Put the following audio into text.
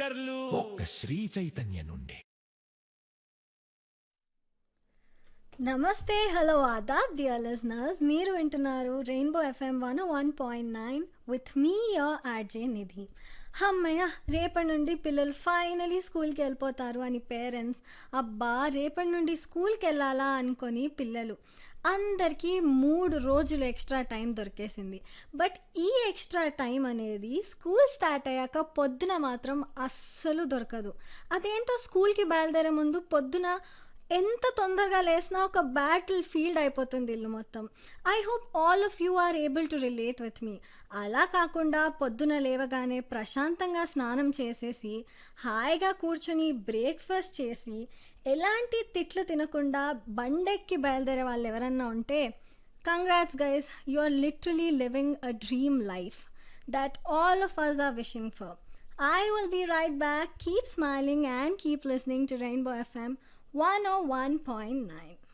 లీటర్లు ఒక్క శ్రీ చైతన్య నుండి నమస్తే హలో ఆదాబ్ డియర్ లిజనర్స్ మీరు వింటున్నారు rainbow FM one one point nine with me your RJ Nidhi అమ్మయ్య రేపటి నుండి పిల్లలు ఫైనలీ స్కూల్కి వెళ్ళిపోతారు అని పేరెంట్స్ అబ్బా రేపటి నుండి స్కూల్కి వెళ్ళాలా అనుకొని పిల్లలు అందరికీ మూడు రోజులు ఎక్స్ట్రా టైం దొరికేసింది బట్ ఈ ఎక్స్ట్రా టైం అనేది స్కూల్ స్టార్ట్ అయ్యాక పొద్దున మాత్రం అస్సలు దొరకదు అదేంటో స్కూల్కి బయలుదేరే ముందు పొద్దున ఎంత తొందరగా లేసినా ఒక బ్యాటిల్ ఫీల్డ్ అయిపోతుంది ఇల్లు మొత్తం I hope all of you are able to relate with me అలా కాకుండా పొద్దున లేవగానే ప్రశాంతంగా స్నానం చేసేసి హాయిగా కూర్చొని బ్రేక్ఫాస్ట్ చేసి ఎలాంటి తిట్లు తినకుండా బండెక్కి బయలుదేరే వాళ్ళు ఎవరన్నా ఉంటే congrats guys you are literally living a dream life that all of us are wishing for. I will be right back. Keep smiling and keep listening to Rainbow FM 101.9.